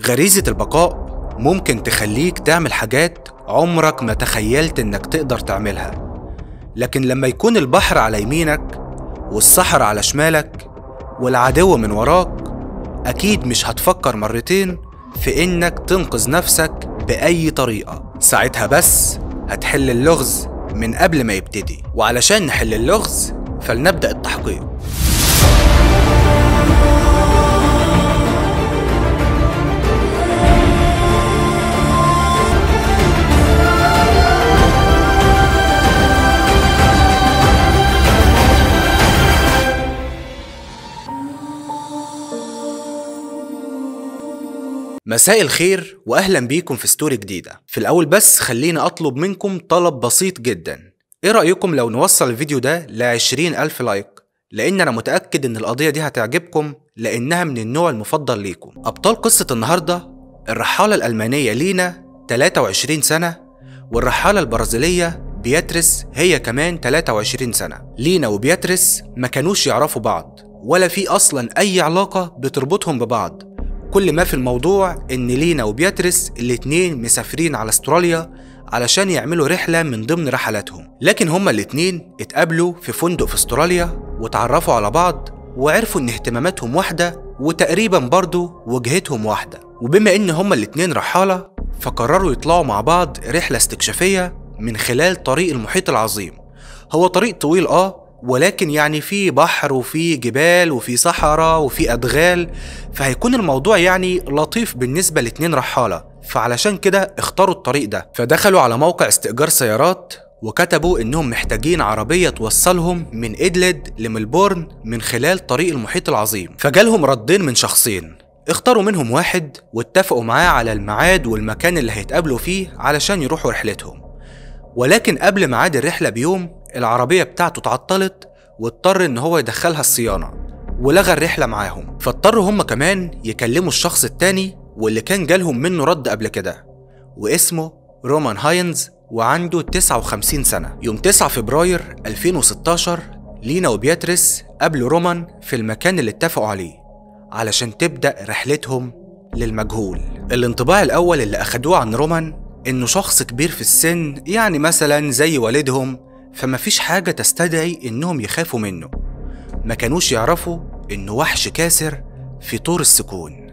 غريزة البقاء ممكن تخليك تعمل حاجات عمرك ما تخيلت إنك تقدر تعملها لكن لما يكون البحر على يمينك والصحر على شمالك والعدو من وراك أكيد مش هتفكر مرتين في إنك تنقذ نفسك بأي طريقة ساعتها بس هتحل اللغز من قبل ما يبتدي وعلشان نحل اللغز فلنبدأ التحقيق مساء الخير واهلا بيكم في ستوري جديده في الاول بس خليني اطلب منكم طلب بسيط جدا ايه رايكم لو نوصل الفيديو ده ل ألف لايك لان انا متاكد ان القضيه دي هتعجبكم لانها من النوع المفضل ليكم ابطال قصه النهارده الرحاله الالمانيه لينا 23 سنه والرحاله البرازيليه بياتريس هي كمان 23 سنه لينا وبياتريس ما كانوش يعرفوا بعض ولا في اصلا اي علاقه بتربطهم ببعض كل ما في الموضوع ان لينا وبياتريس الاتنين مسافرين على استراليا علشان يعملوا رحلة من ضمن رحلاتهم لكن هما الاتنين اتقابلوا في فندق في استراليا وتعرفوا على بعض وعرفوا ان اهتماماتهم واحدة وتقريبا برضو وجهتهم واحدة وبما ان هما الاتنين رحالة فقرروا يطلعوا مع بعض رحلة استكشافية من خلال طريق المحيط العظيم هو طريق طويل اه ولكن يعني في بحر وفي جبال وفي صحراء وفي أدغال فهيكون الموضوع يعني لطيف بالنسبة لاتنين رحالة فعلشان كده اختاروا الطريق ده فدخلوا على موقع استئجار سيارات وكتبوا انهم محتاجين عربية توصلهم من ادلد لملبورن من خلال طريق المحيط العظيم فجالهم ردين من شخصين اختاروا منهم واحد واتفقوا معاه على الميعاد والمكان اللي هيتقابلوا فيه علشان يروحوا رحلتهم ولكن قبل ميعاد الرحلة بيوم العربية بتاعته اتعطلت واضطر ان هو يدخلها الصيانة ولغى الرحلة معاهم فاضطروا هم كمان يكلموا الشخص التاني واللي كان جالهم منه رد قبل كده واسمه رومان هاينز وعنده 59 سنة يوم 9 فبراير 2016 لينا وبياتريس قابلوا رومان في المكان اللي اتفقوا عليه علشان تبدأ رحلتهم للمجهول الانطباع الأول اللي أخدوه عن رومان إنه شخص كبير في السن يعني مثلا زي والدهم فمفيش حاجة تستدعي إنهم يخافوا منه ما كانوش يعرفوا إنه وحش كاسر في طور السكون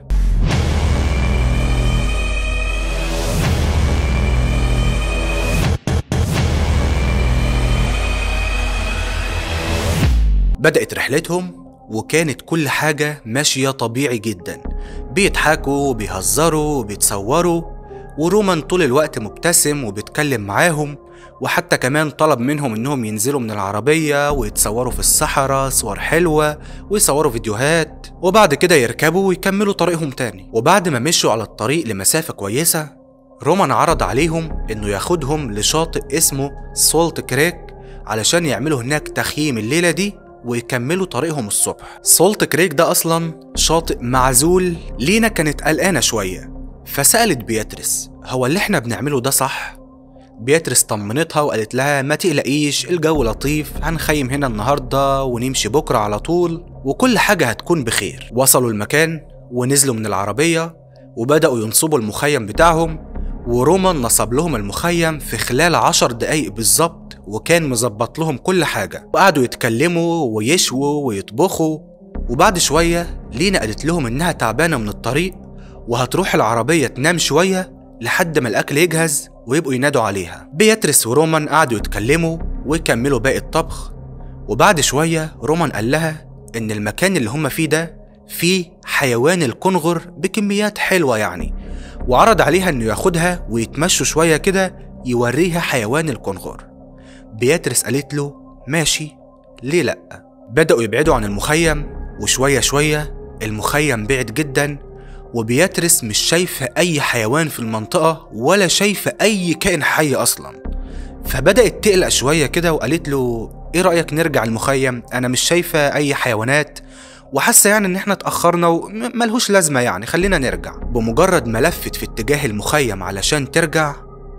بدأت رحلتهم وكانت كل حاجة ماشية طبيعي جدا بيضحكوا وبيهزروا وبيتصوروا ورومان طول الوقت مبتسم وبيتكلم معاهم وحتى كمان طلب منهم انهم ينزلوا من العربية ويتصوروا في الصحراء صور حلوة ويصوروا فيديوهات وبعد كده يركبوا ويكملوا طريقهم تاني وبعد ما مشوا على الطريق لمسافة كويسة رومان عرض عليهم انه ياخدهم لشاطئ اسمه سولت كريك علشان يعملوا هناك تخييم الليلة دي ويكملوا طريقهم الصبح سولت كريك ده اصلا شاطئ معزول لينا كانت قلقانة شوية فسألت بياتريس هو اللي احنا بنعمله ده صح؟ بياتريس طمنتها وقالت لها ما تقلقيش الجو لطيف هنخيم هنا النهاردة ونمشي بكرة على طول وكل حاجة هتكون بخير وصلوا المكان ونزلوا من العربية وبدأوا ينصبوا المخيم بتاعهم ورومان نصب لهم المخيم في خلال عشر دقايق بالظبط وكان مظبط لهم كل حاجة وقعدوا يتكلموا ويشووا ويطبخوا وبعد شوية لينا قالت لهم إنها تعبانة من الطريق وهتروح العربية تنام شوية لحد ما الأكل يجهز ويبقوا ينادوا عليها بياتريس ورومان قعدوا يتكلموا ويكملوا باقي الطبخ وبعد شوية رومان قال لها إن المكان اللي هم فيه ده فيه حيوان الكنغر بكميات حلوة يعني وعرض عليها إنه ياخدها ويتمشوا شوية كده يوريها حيوان الكنغر بياتريس قالت له ماشي ليه لأ بدأوا يبعدوا عن المخيم وشوية شوية المخيم بعد جدا وبياتريس مش شايفة أي حيوان في المنطقة ولا شايفة أي كائن حي أصلا فبدأت تقلق شوية كده وقالت له إيه رأيك نرجع المخيم أنا مش شايفة أي حيوانات وحاسة يعني إن إحنا اتأخرنا وملهوش لازمة يعني خلينا نرجع بمجرد ما لفت في اتجاه المخيم علشان ترجع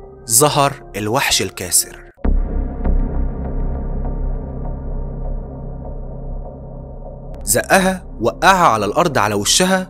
ظهر الوحش الكاسر زقها وقعها على الأرض على وشها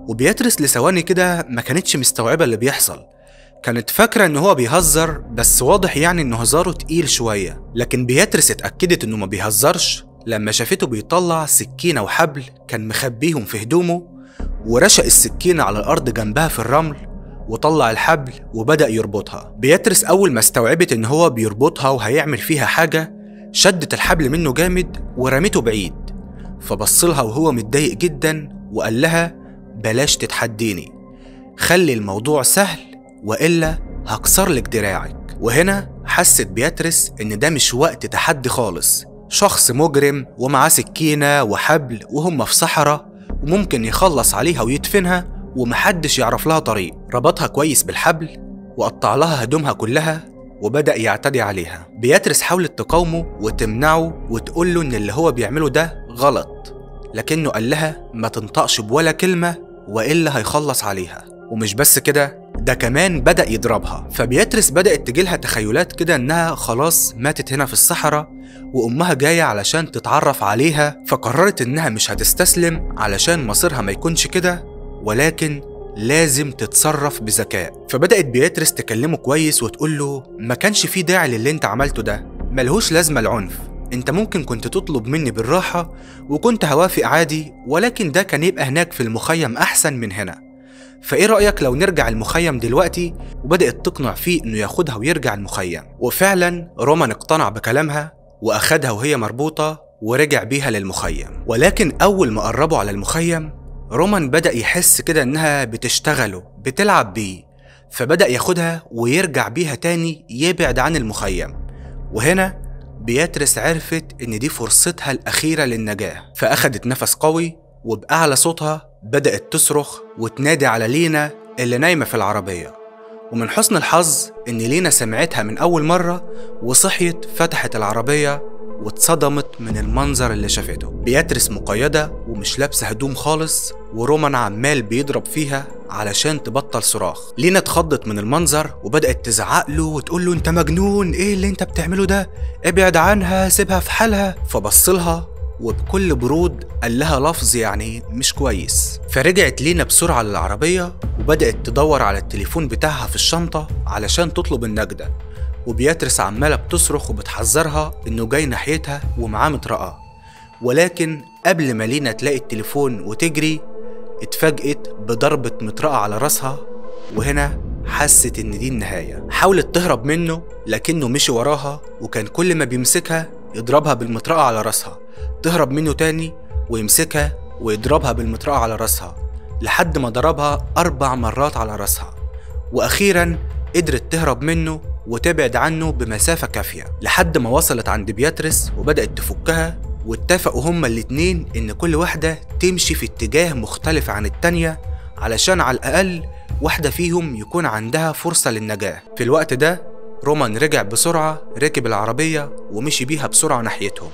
وبيترس لثواني كده ما كانتش مستوعبة اللي بيحصل كانت فاكرة إن هو بيهزر بس واضح يعني إن هزاره تقيل شوية لكن بيترس اتأكدت إنه ما بيهزرش لما شافته بيطلع سكينة وحبل كان مخبيهم في هدومه ورشق السكينة على الأرض جنبها في الرمل وطلع الحبل وبدأ يربطها بيترس أول ما استوعبت إن هو بيربطها وهيعمل فيها حاجة شدت الحبل منه جامد ورميته بعيد فبصلها وهو متضايق جدا وقال لها بلاش تتحديني خلي الموضوع سهل وإلا هكسر لك دراعك وهنا حست بيترس إن ده مش وقت تحدي خالص شخص مجرم ومعاه سكينة وحبل وهم في صحراء وممكن يخلص عليها ويدفنها ومحدش يعرف لها طريق ربطها كويس بالحبل وقطع لها هدومها كلها وبدأ يعتدي عليها بياترس حاولت تقاومه وتمنعه وتقول له إن اللي هو بيعمله ده غلط لكنه قال لها ما تنطقش بولا كلمة وإلا هيخلص عليها ومش بس كده ده كمان بدأ يضربها فبياترس بدأت تجيلها تخيلات كده إنها خلاص ماتت هنا في الصحراء وأمها جاية علشان تتعرف عليها فقررت إنها مش هتستسلم علشان مصيرها ما يكونش كده ولكن لازم تتصرف بذكاء فبدأت بياترس تكلمه كويس وتقول له ما كانش في داعي للي انت عملته ده ملهوش لازمة العنف انت ممكن كنت تطلب مني بالراحة وكنت هوافق عادي ولكن ده كان يبقى هناك في المخيم أحسن من هنا فايه رأيك لو نرجع المخيم دلوقتي وبدأت تقنع فيه انه ياخدها ويرجع المخيم وفعلا رومان اقتنع بكلامها واخدها وهي مربوطة ورجع بيها للمخيم ولكن اول ما قربوا على المخيم رومان بدأ يحس كده انها بتشتغله بتلعب بيه فبدأ ياخدها ويرجع بيها تاني يبعد عن المخيم وهنا بياترس عرفت ان دي فرصتها الأخيرة للنجاة فأخدت نفس قوي وبأعلى صوتها بدأت تصرخ وتنادي على لينا اللي نايمة في العربية ومن حسن الحظ إن لينا سمعتها من أول مرة وصحيت فتحت العربية واتصدمت من المنظر اللي شافته بياترس مقيدة ومش لابسة هدوم خالص ورومان عمال بيضرب فيها علشان تبطل صراخ لينا اتخضت من المنظر وبدأت تزعق له وتقول له انت مجنون ايه اللي انت بتعمله ده ابعد عنها سيبها في حالها فبصلها وبكل برود قال لها لفظ يعني مش كويس فرجعت لينا بسرعة للعربية وبدأت تدور على التليفون بتاعها في الشنطة علشان تطلب النجدة وبياترس عمالة بتصرخ وبتحذرها إنه جاي ناحيتها ومعاه مطرقة ولكن قبل ما لينا تلاقي التليفون وتجري اتفاجئت بضربة مطرقة على راسها وهنا حست إن دي النهاية حاولت تهرب منه لكنه مشي وراها وكان كل ما بيمسكها يضربها بالمطرقة على راسها تهرب منه تاني ويمسكها ويضربها بالمطرقة على راسها لحد ما ضربها أربع مرات على راسها وأخيرا قدرت تهرب منه وتبعد عنه بمسافة كافية لحد ما وصلت عند بياترس وبدأت تفكها واتفقوا هما الاتنين إن كل واحدة تمشي في اتجاه مختلف عن التانية علشان على الأقل واحدة فيهم يكون عندها فرصة للنجاة في الوقت ده رومان رجع بسرعة ركب العربية ومشي بيها بسرعة ناحيتهم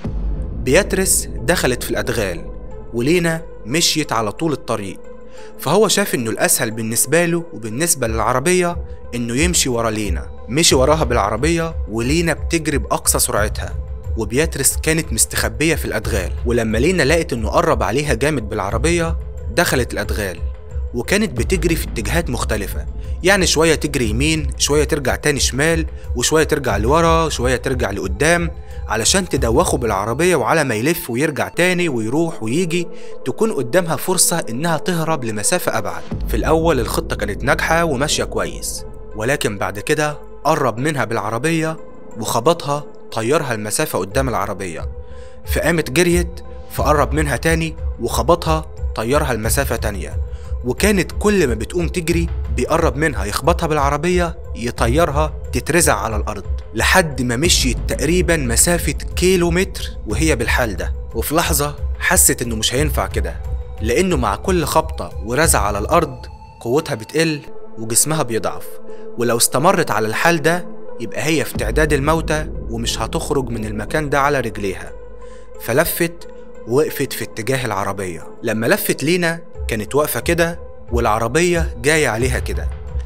بياترس دخلت في الأدغال ولينا مشيت على طول الطريق فهو شاف انه الاسهل بالنسبه له وبالنسبه للعربيه انه يمشي ورا لينا مشي وراها بالعربيه ولينا بتجري باقصى سرعتها وبياترس كانت مستخبيه في الادغال ولما لينا لقت انه قرب عليها جامد بالعربيه دخلت الادغال وكانت بتجري في اتجاهات مختلفة يعني شوية تجري يمين شوية ترجع تاني شمال وشوية ترجع لورا شوية ترجع لقدام علشان تدوخه بالعربية وعلى ما يلف ويرجع تاني ويروح ويجي تكون قدامها فرصة إنها تهرب لمسافة أبعد في الأول الخطة كانت ناجحة وماشية كويس ولكن بعد كده قرب منها بالعربية وخبطها طيرها المسافة قدام العربية فقامت جريت فقرب منها تاني وخبطها طيرها المسافة تانية وكانت كل ما بتقوم تجري بيقرب منها يخبطها بالعربية يطيرها تترزع على الأرض لحد ما مشيت تقريبا مسافة كيلو متر وهي بالحال ده وفي لحظة حست إنه مش هينفع كده لأنه مع كل خبطة ورزع على الأرض قوتها بتقل وجسمها بيضعف ولو استمرت على الحال ده يبقى هي في تعداد الموتى ومش هتخرج من المكان ده على رجليها فلفت وقفت في اتجاه العربية لما لفت لينا كانت واقفة كده والعربية جاية عليها كده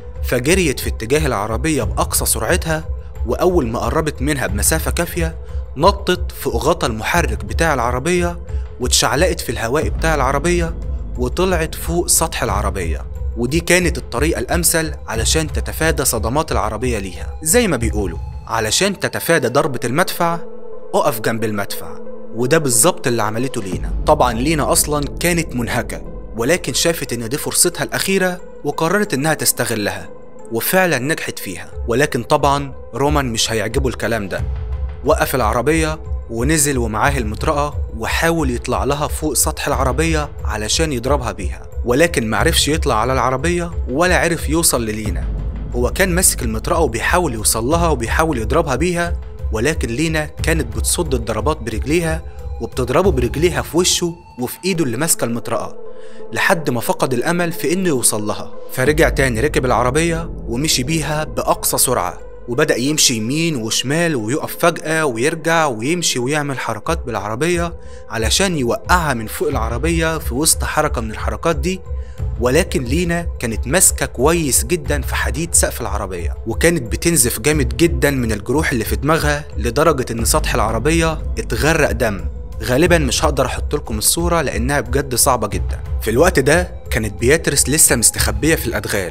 فجريت في اتجاه العربية بأقصى سرعتها وأول ما قربت منها بمسافة كافية نطت في غطا المحرك بتاع العربية واتشعلقت في الهواء بتاع العربية وطلعت فوق سطح العربية ودي كانت الطريقة الأمثل علشان تتفادى صدمات العربية ليها زي ما بيقولوا علشان تتفادى ضربة المدفع اقف جنب المدفع وده بالظبط اللي عملته لينا طبعا لينا أصلا كانت منهكة ولكن شافت إن دي فرصتها الأخيرة وقررت إنها تستغلها وفعلا نجحت فيها ولكن طبعا رومان مش هيعجبه الكلام ده وقف العربية ونزل ومعاه المطرقة وحاول يطلع لها فوق سطح العربية علشان يضربها بيها ولكن معرفش يطلع على العربية ولا عرف يوصل للينا هو كان ماسك المطرقة وبيحاول يوصل لها وبيحاول يضربها بيها ولكن لينا كانت بتصد الضربات برجليها وبتضربه برجليها في وشه وفي ايده اللي ماسكة المطرقة لحد ما فقد الأمل في إنه يوصل لها فرجع تاني ركب العربية ومشي بيها بأقصى سرعة وبدأ يمشي يمين وشمال ويقف فجأة ويرجع ويمشي ويعمل حركات بالعربية علشان يوقعها من فوق العربية في وسط حركة من الحركات دي ولكن لينا كانت ماسكة كويس جدا في حديد سقف العربية وكانت بتنزف جامد جدا من الجروح اللي في دماغها لدرجة إن سطح العربية اتغرق دم غالبا مش هقدر احط لكم الصورة لأنها بجد صعبة جدا في الوقت ده كانت بياترس لسه مستخبية في الأدغال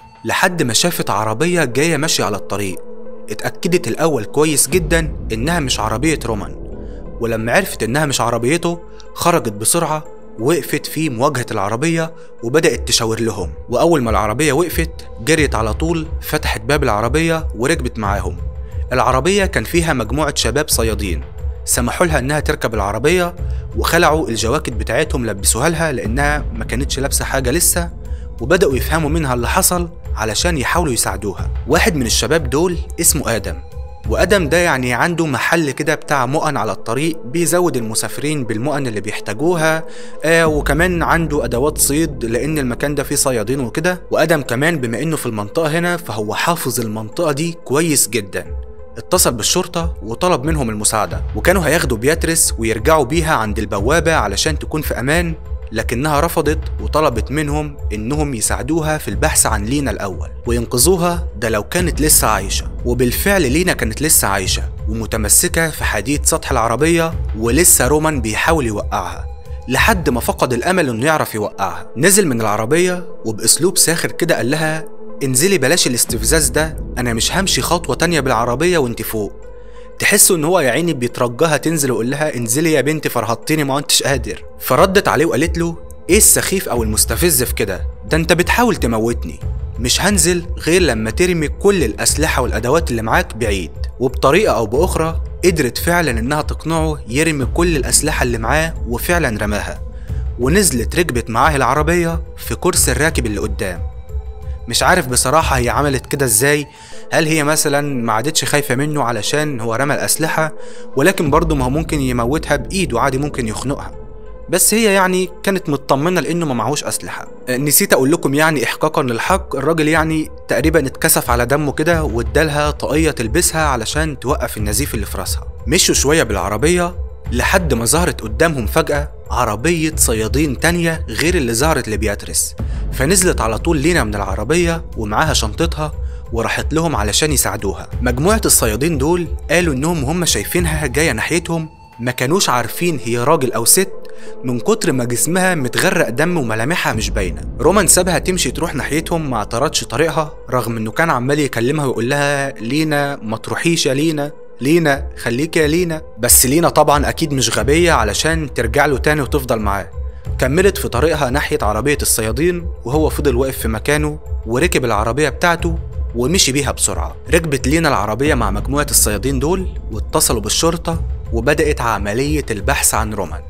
لحد ما شافت عربية جاية ماشية على الطريق اتأكدت الأول كويس جدا إنها مش عربية رومان ولما عرفت إنها مش عربيته خرجت بسرعة وقفت في مواجهة العربية وبدأت تشاور لهم وأول ما العربية وقفت جريت على طول فتحت باب العربية وركبت معاهم العربية كان فيها مجموعة شباب صيادين سمحوا لها انها تركب العربية وخلعوا الجواكت بتاعتهم لبسوها لها لانها ما كانتش لابسة حاجة لسه وبدأوا يفهموا منها اللي حصل علشان يحاولوا يساعدوها واحد من الشباب دول اسمه آدم وآدم ده يعني عنده محل كده بتاع مؤن على الطريق بيزود المسافرين بالمؤن اللي بيحتاجوها آه وكمان عنده أدوات صيد لأن المكان ده فيه صيادين وكده وآدم كمان بما إنه في المنطقة هنا فهو حافظ المنطقة دي كويس جدا اتصل بالشرطة وطلب منهم المساعدة وكانوا هياخدوا بياتريس ويرجعوا بيها عند البوابة علشان تكون في أمان لكنها رفضت وطلبت منهم إنهم يساعدوها في البحث عن لينا الأول وينقذوها ده لو كانت لسه عايشة وبالفعل لينا كانت لسه عايشة ومتمسكة في حديد سطح العربية ولسه رومان بيحاول يوقعها لحد ما فقد الأمل إنه يعرف يوقعها نزل من العربية وبأسلوب ساخر كده قال لها انزلي بلاش الاستفزاز ده انا مش همشي خطوه تانية بالعربيه وانت فوق تحسوا ان هو يا عيني بيترجاها تنزل ويقول لها انزلي يا بنتي فرهطتني ما انتش قادر فردت عليه وقالت له ايه السخيف او المستفز في كده ده انت بتحاول تموتني مش هنزل غير لما ترمي كل الاسلحه والادوات اللي معاك بعيد وبطريقه او باخرى قدرت فعلا انها تقنعه يرمي كل الاسلحه اللي معاه وفعلا رماها ونزلت ركبت معاه العربيه في كرسي الراكب اللي قدام مش عارف بصراحة هي عملت كده ازاي هل هي مثلا ما عادتش خايفة منه علشان هو رمى الأسلحة ولكن برضه ما هو ممكن يموتها بإيده عادي ممكن يخنقها بس هي يعني كانت مطمنة لأنه ما معهوش أسلحة نسيت أقول لكم يعني إحقاقا للحق الراجل يعني تقريبا اتكسف على دمه كده وادالها طاقية تلبسها علشان توقف النزيف اللي في راسها مشوا شوية بالعربية لحد ما ظهرت قدامهم فجأة عربية صيادين تانية غير اللي ظهرت لبياتريس فنزلت على طول لينا من العربية ومعاها شنطتها وراحت لهم علشان يساعدوها مجموعة الصيادين دول قالوا انهم هم شايفينها جاية ناحيتهم ما كانوش عارفين هي راجل او ست من كتر ما جسمها متغرق دم وملامحها مش باينه رومان سابها تمشي تروح ناحيتهم ما اعترضش طريقها رغم انه كان عمال يكلمها ويقول لها لينا ما تروحيش يا لينا لينا خليك يا لينا بس لينا طبعا اكيد مش غبيه علشان ترجع له تاني وتفضل معاه كملت في طريقها ناحيه عربيه الصيادين وهو فضل واقف في مكانه وركب العربيه بتاعته ومشي بيها بسرعه ركبت لينا العربيه مع مجموعه الصيادين دول واتصلوا بالشرطه وبدات عمليه البحث عن رومان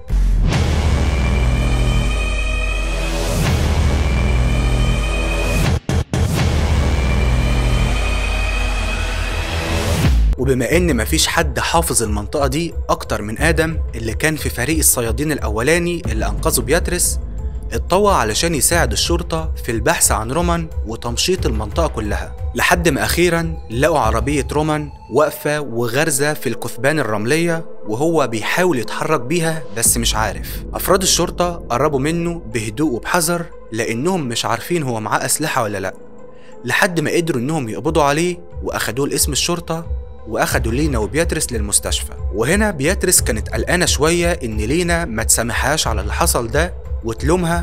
وبما ان مفيش حد حافظ المنطقة دي اكتر من ادم اللي كان في فريق الصيادين الاولاني اللي انقذوا بياتريس اتطوع علشان يساعد الشرطة في البحث عن رومان وتمشيط المنطقة كلها لحد ما أخيرا لقوا عربية رومان واقفة وغارزة في الكثبان الرملية وهو بيحاول يتحرك بيها بس مش عارف أفراد الشرطة قربوا منه بهدوء وبحذر لأنهم مش عارفين هو معاه أسلحة ولا لأ لحد ما قدروا إنهم يقبضوا عليه وأخدوه لاسم الشرطة واخدوا لينا وبياتريس للمستشفى وهنا بياتريس كانت قلقانه شويه ان لينا ما تسامحهاش على اللي حصل ده وتلومها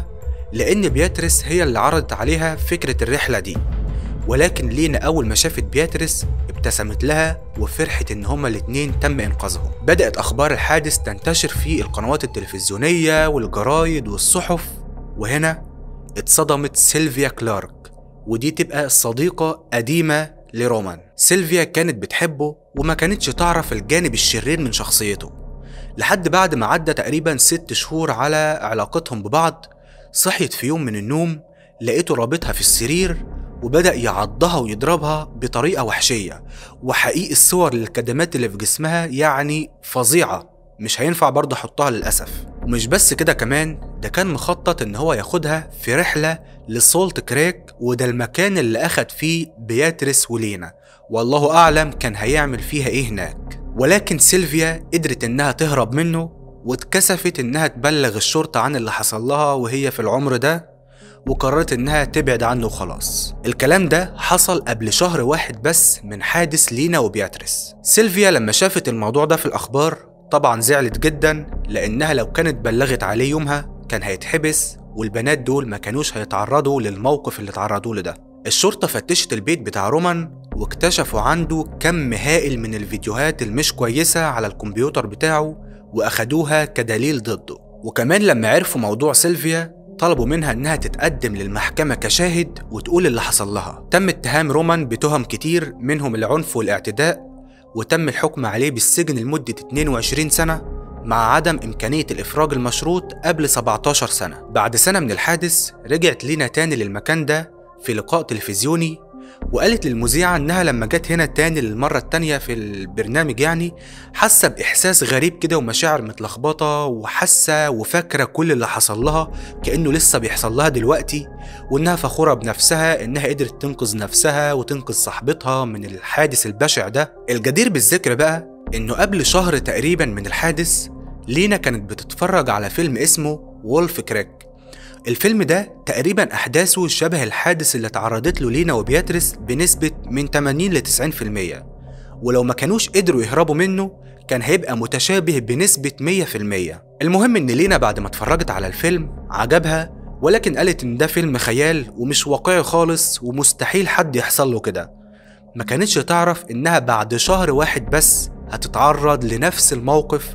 لأن بياتريس هي اللي عرضت عليها فكرة الرحلة دي ولكن لينا أول ما شافت بياتريس ابتسمت لها وفرحت إن هما الاتنين تم إنقاذهم بدأت أخبار الحادث تنتشر في القنوات التلفزيونية والجرايد والصحف وهنا اتصدمت سيلفيا كلارك ودي تبقى صديقة قديمة لرومان سيلفيا كانت بتحبه وما كانتش تعرف الجانب الشرير من شخصيته لحد بعد ما عدى تقريبا ست شهور على علاقتهم ببعض صحيت في يوم من النوم لقيته رابطها في السرير وبدأ يعضها ويضربها بطريقة وحشية وحقيقي الصور للكدمات اللي في جسمها يعني فظيعة مش هينفع برضه احطها للأسف ومش بس كده كمان ده كان مخطط ان هو ياخدها في رحلة لسولت كريك وده المكان اللي اخد فيه بياتريس ولينا والله اعلم كان هيعمل فيها ايه هناك ولكن سيلفيا قدرت انها تهرب منه واتكسفت انها تبلغ الشرطة عن اللي حصل لها وهي في العمر ده وقررت انها تبعد عنه وخلاص الكلام ده حصل قبل شهر واحد بس من حادث لينا وبياتريس سيلفيا لما شافت الموضوع ده في الاخبار طبعا زعلت جدا لانها لو كانت بلغت عليه يومها كان هيتحبس والبنات دول ما كانوش هيتعرضوا للموقف اللي اتعرضوا له ده الشرطة فتشت البيت بتاع رومان واكتشفوا عنده كم هائل من الفيديوهات المش كويسة على الكمبيوتر بتاعه وأخدوها كدليل ضده وكمان لما عرفوا موضوع سيلفيا طلبوا منها انها تتقدم للمحكمة كشاهد وتقول اللي حصل لها تم اتهام رومان بتهم كتير منهم العنف والاعتداء وتم الحكم عليه بالسجن لمدة 22 سنة مع عدم إمكانية الإفراج المشروط قبل 17 سنة بعد سنة من الحادث رجعت لينا تاني للمكان ده في لقاء تلفزيوني وقالت للمذيعة إنها لما جت هنا تاني للمرة التانية في البرنامج يعني حاسة بإحساس غريب كده ومشاعر متلخبطة وحاسة وفاكرة كل اللي حصل لها كأنه لسه بيحصل لها دلوقتي وإنها فخورة بنفسها إنها قدرت تنقذ نفسها وتنقذ صاحبتها من الحادث البشع ده الجدير بالذكر بقى إنه قبل شهر تقريبا من الحادث لينا كانت بتتفرج على فيلم اسمه وولف كريك الفيلم ده تقريبا أحداثه شبه الحادث اللي تعرضت له لينا وبياتريس بنسبة من 80 ل 90% ولو ما كانوش قدروا يهربوا منه كان هيبقى متشابه بنسبة 100% المهم إن لينا بعد ما اتفرجت على الفيلم عجبها ولكن قالت إن ده فيلم خيال ومش واقعي خالص ومستحيل حد يحصل له كده ما كانتش تعرف إنها بعد شهر واحد بس هتتعرض لنفس الموقف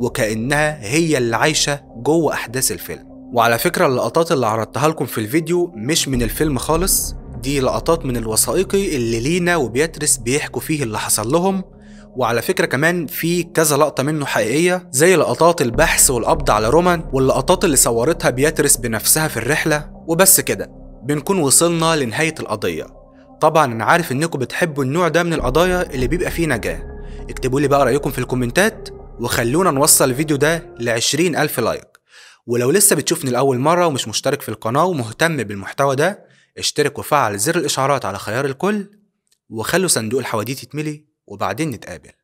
وكأنها هي اللي عايشة جوه أحداث الفيلم وعلى فكرة اللقطات اللي عرضتها لكم في الفيديو مش من الفيلم خالص دي لقطات من الوثائقي اللي لينا وبياتريس بيحكوا فيه اللي حصل لهم وعلى فكرة كمان في كذا لقطة منه حقيقية زي لقطات البحث والقبض على رومان واللقطات اللي صورتها بياتريس بنفسها في الرحلة وبس كده بنكون وصلنا لنهاية القضية طبعا انا عارف انكم بتحبوا النوع ده من القضايا اللي بيبقى فيه نجاة اكتبوا لي بقى رأيكم في الكومنتات وخلونا نوصل الفيديو ده ل ألف لايك ولو لسه بتشوفني لأول مرة ومش مشترك في القناة ومهتم بالمحتوى ده اشترك وفعل زر الإشعارات على خيار الكل وخلوا صندوق الحواديت يتملي وبعدين نتقابل